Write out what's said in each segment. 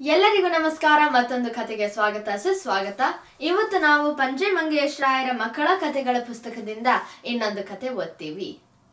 ಎಲ್ಲರಿಗೂ ನಮಸ್ಕಾರ ಮತ್ತೊಂದು ಕಥೆಗೆ ಸ್ವಾಗತ ಸುಸ್ವಾಗತ ಇವತ್ತು ನಾವು ಪಂಜೆ ಮಂಗೇಶ್ರಾಯರ ಮಕ್ಕಳ ಕಥೆಗಳ ಪುಸ್ತಕದಿಂದ ಇನ್ನೊಂದು ಕಥೆ ಓದ್ತೀವಿ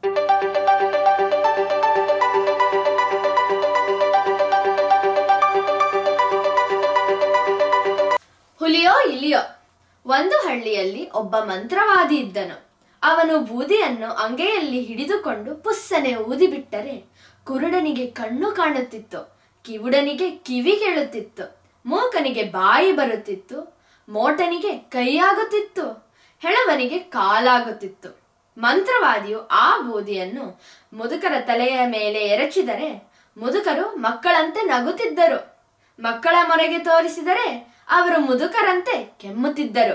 ಹುಲಿಯೋ ಇಲಿಯೋ ಒಂದು ಹಳ್ಳಿಯಲ್ಲಿ ಒಬ್ಬ ಮಂತ್ರವಾದಿ ಇದ್ದನು ಅವನು ಬೂದಿಯನ್ನು ಅಂಗೆಯಲ್ಲಿ ಹಿಡಿದುಕೊಂಡು ಪುಸ್ಸನೆ ಊದಿಬಿಟ್ಟರೆ ಕುರುಡನಿಗೆ ಕಣ್ಣು ಕಾಣುತ್ತಿತ್ತು ಕಿವುಡನಿಗೆ ಕಿವಿ ಕೇಳುತ್ತಿತ್ತು ಮೂಕನಿಗೆ ಬಾಯಿ ಬರುತ್ತಿತ್ತು ಮೋಟನಿಗೆ ಕೈಯಾಗುತ್ತಿತ್ತು ಹೆಳವನಿಗೆ ಕಾಲಾಗುತ್ತಿತ್ತು ಮಂತ್ರವಾದಿಯು ಆ ಬೂದಿಯನ್ನು ಮುದುಕರ ತಲೆಯ ಮೇಲೆ ಎರಚಿದರೆ ಮುದುಕರು ಮಕ್ಕಳಂತೆ ನಗುತ್ತಿದ್ದರು ಮಕ್ಕಳ ಮೊರೆಗೆ ತೋರಿಸಿದರೆ ಅವರು ಮುದುಕರಂತೆ ಕೆಮ್ಮುತ್ತಿದ್ದರು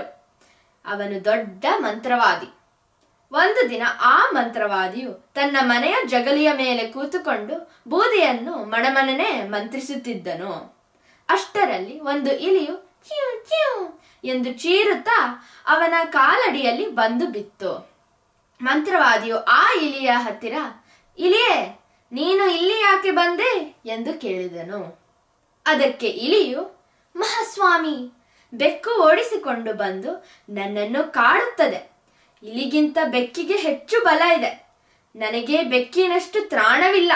ಅವನು ದೊಡ್ಡ ಮಂತ್ರವಾದಿ ಒಂದು ದಿನ ಆ ಮಂತ್ರವಾದಿಯು ತನ್ನ ಮನೆಯ ಜಗಲಿಯ ಮೇಲೆ ಕೂತುಕೊಂಡು ಬೂದಿಯನ್ನು ಮಣಮಣನೆ ಮಂತ್ರಿಸುತ್ತಿದ್ದನು ಅಷ್ಟರಲ್ಲಿ ಒಂದು ಇಲಿಯು ಚ್ಯೂ ಚ್ಯೂ ಎಂದು ಚೀರುತ್ತಾ ಅವನ ಕಾಲಡಿಯಲ್ಲಿ ಬಂದು ಬಿತ್ತು ಮಂತ್ರವಾದಿಯು ಆ ಇಲಿಯ ಹತ್ತಿರ ಇಲಿಯೇ ನೀನು ಇಲ್ಲಿ ಯಾಕೆ ಬಂದೆ ಎಂದು ಕೇಳಿದನು ಅದಕ್ಕೆ ಇಲಿಯು ಮಹಾಸ್ವಾಮಿ ಬೆಕ್ಕು ಓಡಿಸಿಕೊಂಡು ಬಂದು ನನ್ನನ್ನು ಕಾಡುತ್ತದೆ ಇಲಿಗಿಂತ ಬೆಕ್ಕಿಗೆ ಹೆಚ್ಚು ಬಲ ಇದೆ ನನಗೆ ಬೆಕ್ಕಿನಷ್ಟು ತ್ರಾಣವಿಲ್ಲ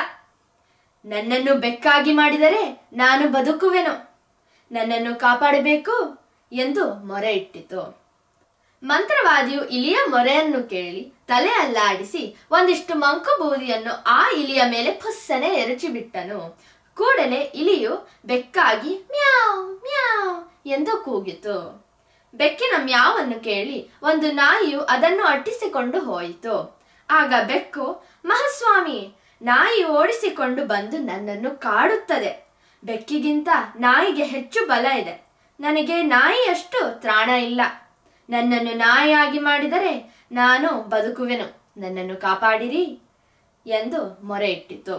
ನನ್ನನ್ನು ಬೆಕ್ಕಾಗಿ ಮಾಡಿದರೆ ನಾನು ಬದುಕುವೆನು ನನ್ನನ್ನು ಕಾಪಾಡಬೇಕು ಎಂದು ಮೊರೆ ಇಟ್ಟಿತು ಮಂತ್ರವಾದಿಯು ಇಲಿಯ ಮೊರೆಯನ್ನು ಕೇಳಿ ತಲೆ ಅಲ್ಲಾಡಿಸಿ ಒಂದಿಷ್ಟು ಮಂಕು ಬೂದಿಯನ್ನು ಆ ಇಲಿಯ ಮೇಲೆ ಪುಸ್ಸನೆ ಎರಚಿ ಬಿಟ್ಟನು ಕೂಡಲೇ ಇಲಿಯು ಬೆಕ್ಕಾಗಿ ಮ್ಯಾವ್ ಮ್ಯಾವ್ ಎಂದು ಕೂಗಿತು ಬೆಕ್ಕಿನ ಮ್ಯಾವನ್ನು ಕೇಳಿ ಒಂದು ನಾಯಿಯು ಅದನ್ನು ಅಟ್ಟಿಸಿಕೊಂಡು ಹೋಯಿತು ಆಗ ಬೆಕ್ಕು ಮಹಾಸ್ವಾಮಿ ನಾಯಿ ಓಡಿಸಿಕೊಂಡು ಬಂದು ನನ್ನನ್ನು ಕಾಡುತ್ತದೆ ಬೆಕ್ಕಿಗಿಂತ ನಾಯಿಗೆ ಹೆಚ್ಚು ಬಲ ಇದೆ ನನಗೆ ನಾಯಿಯಷ್ಟು ತ್ರಾಣ ಇಲ್ಲ ನನ್ನನ್ನು ನಾಯಿಯಾಗಿ ಮಾಡಿದರೆ ನಾನು ಬದುಕುವೆನು ನನ್ನನ್ನು ಕಾಪಾಡಿರಿ ಎಂದು ಮೊರೆ ಇಟ್ಟಿತು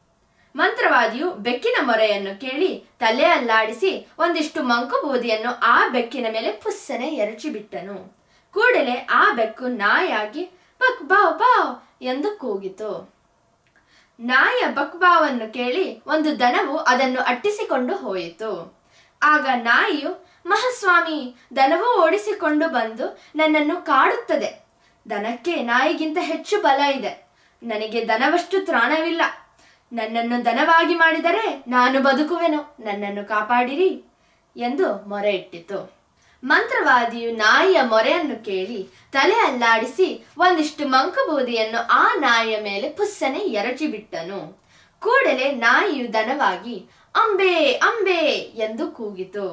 ಮಂತ್ರವಾದಿಯು ಬೆಕ್ಕಿನ ಮೊರೆಯನ್ನು ಕೇಳಿ ತಲೆ ಅಲ್ಲಾಡಿಸಿ ಒಂದಿಷ್ಟು ಮಂಕು ಬೂದಿಯನ್ನು ಆ ಬೆಕ್ಕಿನ ಮೇಲೆ ಪುಸ್ಸನೆ ಎರಚಿ ಬಿಟ್ಟನು ಕೂಡಲೇ ಆ ಬೆಕ್ಕು ನಾಯಾಗಿ ಬಕ್ ಬಾವ್ ಬಾವ್ ಎಂದು ಕೂಗಿತು ನಾಯಿಯ ಬಕ್ಬಾವನ್ನು ಕೇಳಿ ಒಂದು ದನವು ಅದನ್ನು ಅಟ್ಟಿಸಿಕೊಂಡು ಹೋಯಿತು ಆಗ ನಾಯಿಯು ಮಹಾಸ್ವಾಮಿ ದನವು ಓಡಿಸಿಕೊಂಡು ಬಂದು ನನ್ನನ್ನು ಕಾಡುತ್ತದೆ ದನಕ್ಕೆ ನಾಯಿಗಿಂತ ಹೆಚ್ಚು ಬಲ ಇದೆ ನನಗೆ ದನವಷ್ಟು ತ್ರಾಣವಿಲ್ಲ ನನ್ನನ್ನು ದನವಾಗಿ ಮಾಡಿದರೆ ನಾನು ಬದುಕುವೆನು ನನ್ನನ್ನು ಕಾಪಾಡಿರಿ ಎಂದು ಮೊರೆ ಇಟ್ಟಿತು ಮಂತ್ರವಾದಿಯು ನಾಯಿಯ ಮೊರೆಯನ್ನು ಕೇಳಿ ತಲೆ ಅಲ್ಲಾಡಿಸಿ ಒಂದಿಷ್ಟು ಮಂಕುಬೂದಿಯನ್ನು ಆ ನಾಯಿಯ ಮೇಲೆ ಪುಸ್ಸನೆ ಎರಚಿ ಬಿಟ್ಟನು ಕೂಡಲೇ ನಾಯಿಯು ದನವಾಗಿ ಅಂಬೆ ಅಂಬೆ ಎಂದು ಕೂಗಿತು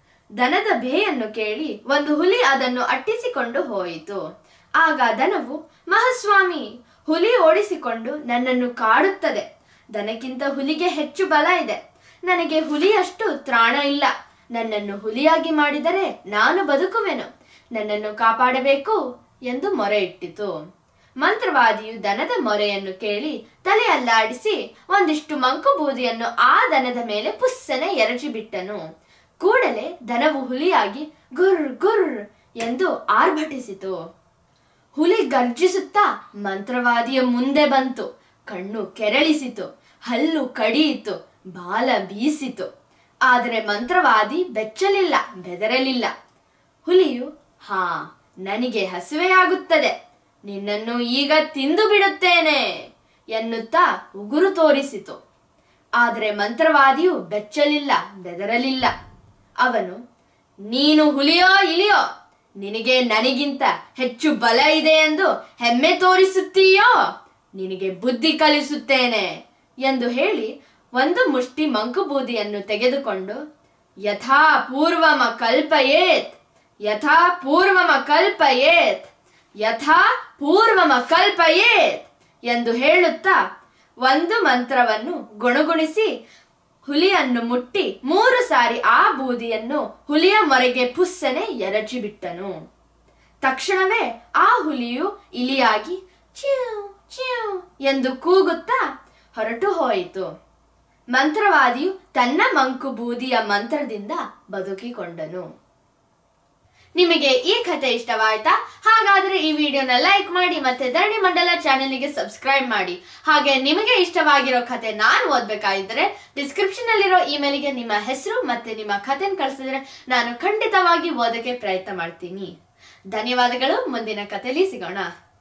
ದನದ ಬೇಯನ್ನು ಕೇಳಿ ಒಂದು ಹುಲಿ ಅದನ್ನು ಅಟ್ಟಿಸಿಕೊಂಡು ಹೋಯಿತು ಆಗ ದನವು ಮಹಾಸ್ವಾಮಿ ಹುಲಿ ಓಡಿಸಿಕೊಂಡು ನನ್ನನ್ನು ಕಾಡುತ್ತದೆ ದನಕ್ಕಿಂತ ಹುಲಿಗೆ ಹೆಚ್ಚು ಬಲ ಇದೆ ನನಗೆ ಹುಲಿಯಷ್ಟು ತ್ರಾಣ ಇಲ್ಲ ನನ್ನನ್ನು ಹುಲಿಯಾಗಿ ಮಾಡಿದರೆ ನಾನು ಬದುಕುವೆನು ನನ್ನನ್ನು ಕಾಪಾಡಬೇಕು ಎಂದು ಮೊರೆ ಇಟ್ಟಿತು ಮಂತ್ರವಾದಿಯು ದನದ ಮೊರೆಯನ್ನು ಕೇಳಿ ತಲೆ ಅಲ್ಲಾಡಿಸಿ ಒಂದಿಷ್ಟು ಮಂಕು ಬೂದಿಯನ್ನು ಆ ದನದ ಮೇಲೆ ಪುಸ್ಸನೆ ಎರಚಿ ಬಿಟ್ಟನು ಕೂಡಲೇ ದನವು ಹುಲಿಯಾಗಿ ಗುರ್ ಗುರ್ ಎಂದು ಆರ್ಭಟಿಸಿತು ಹುಲಿ ಗರ್ಜಿಸುತ್ತಾ ಮಂತ್ರವಾದಿಯ ಮುಂದೆ ಬಂತು ಕಣ್ಣು ಕೆರಳಿಸಿತು ಹಲ್ಲು ಕಡಿಯಿತು ಬಾಲ ಬೀಸಿತು ಆದರೆ ಮಂತ್ರವಾದಿ ಬೆಚ್ಚಲಿಲ್ಲ ಬೆದರಲಿಲ್ಲ ಹುಲಿಯು ಹಾ ನನಗೆ ಹಸುವೆಯಾಗುತ್ತದೆ ನಿನ್ನನ್ನು ಈಗ ತಿಂದು ಬಿಡುತ್ತೇನೆ ಎನ್ನುತ್ತಾ ಉಗುರು ತೋರಿಸಿತು ಆದರೆ ಮಂತ್ರವಾದಿಯು ಬೆಚ್ಚಲಿಲ್ಲ ಬೆದರಲಿಲ್ಲ ಅವನು ನೀನು ಹುಲಿಯೋ ಇಲಿಯೋ ನಿನಗೆ ನನಗಿಂತ ಹೆಚ್ಚು ಬಲ ಇದೆ ಎಂದು ಹೆಮ್ಮೆ ತೋರಿಸುತ್ತೀಯೋ ನಿನಗೆ ಬುದ್ಧಿ ಕಲಿಸುತ್ತೇನೆ ಎಂದು ಹೇಳಿ ಒಂದು ಮುಷ್ಟಿ ಮಂಕುಬೂದಿಯನ್ನು ತೆಗೆದುಕೊಂಡು ಯಥಾ ಪೂರ್ವಮ ಕಲ್ಪಯೇತ್ ಯಥಾ ಪೂರ್ವಮ ಕಲ್ಪಯೇತ್ ಯಥಾ ಪೂರ್ವಮ ಕಲ್ಪಯೇತ್ ಎಂದು ಹೇಳುತ್ತಾ ಒಂದು ಮಂತ್ರವನ್ನು ಗುಣಗುಣಿಸಿ ಹುಲಿಯನ್ನು ಮುಟ್ಟಿ ಮೂರು ಸಾರಿ ಆ ಬೂದಿಯನ್ನು ಹುಲಿಯ ಮೊರೆಗೆ ಪುಸ್ಸನೆ ಎರಚಿ ಬಿಟ್ಟನು ತಕ್ಷಣವೇ ಆ ಹುಲಿಯು ಇಲಿಯಾಗಿ ಚ್ಯೂ ಚ್ಯೂ ಎಂದು ಕೂಗುತ್ತಾ ಹೊರಟು ಹೋಯಿತು ಮಂತ್ರವಾದಿಯು ತನ್ನ ಮಂಕು ಬೂದಿಯ ಮಂತ್ರದಿಂದ ಬದುಕಿಕೊಂಡನು ನಿಮಗೆ ಈ ಕಥೆ ಇಷ್ಟವಾಯ್ತಾ ಹಾಗಾದ್ರೆ ಈ ವಿಡಿಯೋನ ಲೈಕ್ ಮಾಡಿ ಮತ್ತೆ ಧರಣಿ ಮಂಡಲ ಚಾನೆಲ್ಗೆ ಸಬ್ಸ್ಕ್ರೈಬ್ ಮಾಡಿ ಹಾಗೆ ನಿಮಗೆ ಇಷ್ಟವಾಗಿರೋ ಕಥೆ ನಾನು ಓದ್ಬೇಕಾಗಿದ್ರೆ ಡಿಸ್ಕ್ರಿಪ್ಷನ್ ಅಲ್ಲಿರೋ ಇಮೇಲ್ಗೆ ನಿಮ್ಮ ಹೆಸರು ಮತ್ತೆ ನಿಮ್ಮ ಕಥೆನ ಕಳಿಸಿದ್ರೆ ನಾನು ಖಂಡಿತವಾಗಿ ಓದಕ್ಕೆ ಪ್ರಯತ್ನ ಮಾಡ್ತೀನಿ ಧನ್ಯವಾದಗಳು ಮುಂದಿನ ಕಥೆಯಲ್ಲಿ ಸಿಗೋಣ